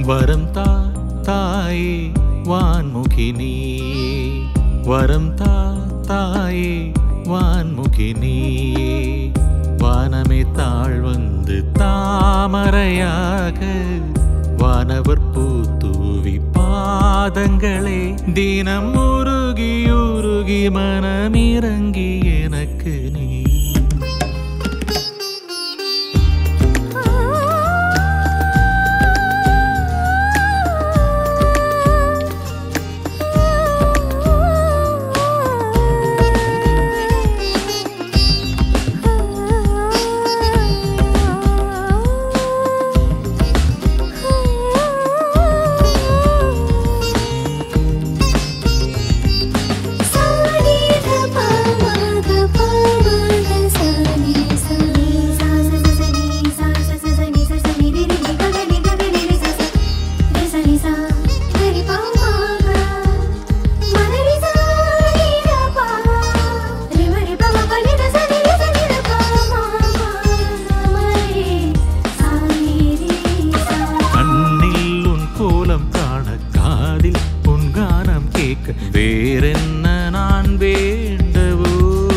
வரம் தா தாயே வான்முகினி வரம் தா தாயே வான்முகினி வானமே தாழ் வந்து தாமரையாக வானவர் பூத்தூவி பாதங்களே தினம் உருகி உருகி மனமிறங்கி எனக்கு நீ கண்ணில் உன் கோலம் காண காதில் உன் கானம் கேட்க வேறென்ன நான் வேண்டவோ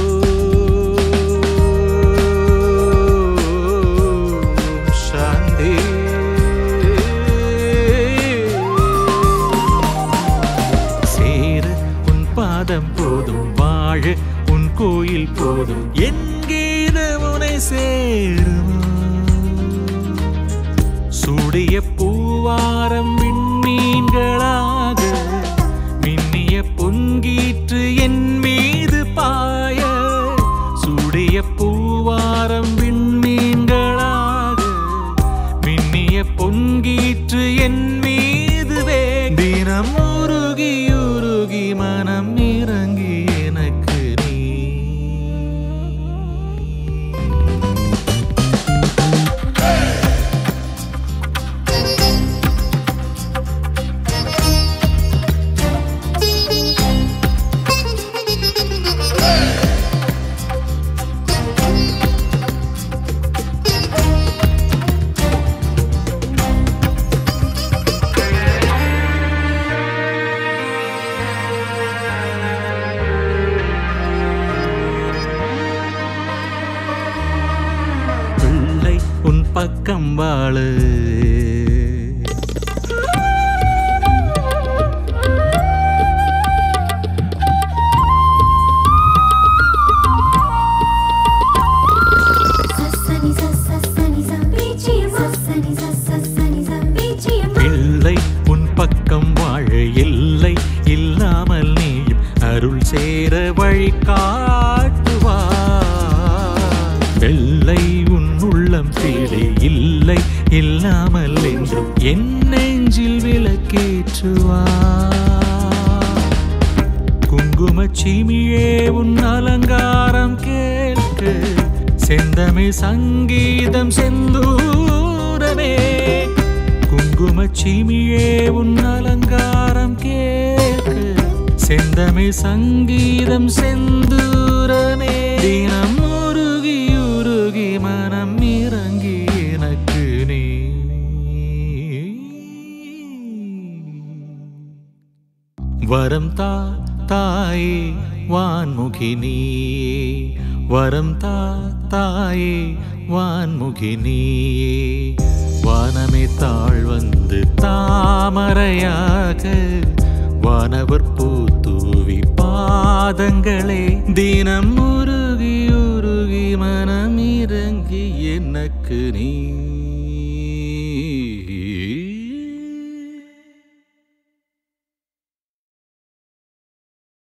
சாந்தி சேர உன் பாதம் போதும் வாழ உன் கோயில் போதும் என் கீதம் உனை சேருமா சுடிய பூவாரம் விண்மீன்களாக மின்னிய பொன்கீற்று என் மீது பாய சுடிய பூவாரம் விண்மீன்களாக மின்னிய பொன்கீற்று என் மீது வே தினம் உருகி உருகி மனம் இறங்கி எனக்கு நீ பிள்ளை உன் பக்கம் வாழு பிள்ளை உன் பக்கம் வாழ இல்லை இல்லாமல் நீயும் அருள் சேர வழி காட்டுவா வெள்ளை உன் உள்ளம் தேடி இல்லை இல்லாமல் என்றும் என் நெஞ்சில் விளக்கேற்றுவா குங்கும சீமியே உன் அலங்காரம் கேட்க செந்தமிழ் சங்கீதம் செந்தூரமே குங்கும சீமியே உன் அலங்காரம் கேட்க செந்தமிழ் சங்கீதம் செந்தூரமே தினம் உருகி உருகி மனம் இறங்கி எனக்கு நீ வரம் தா தாயே வான்முகினி வரம் தா தாயே வான்முகினி வானமே தாழ் வந்து தாமரையாக வானவர் பூத்தூவி பாதங்களே தினம் உருகி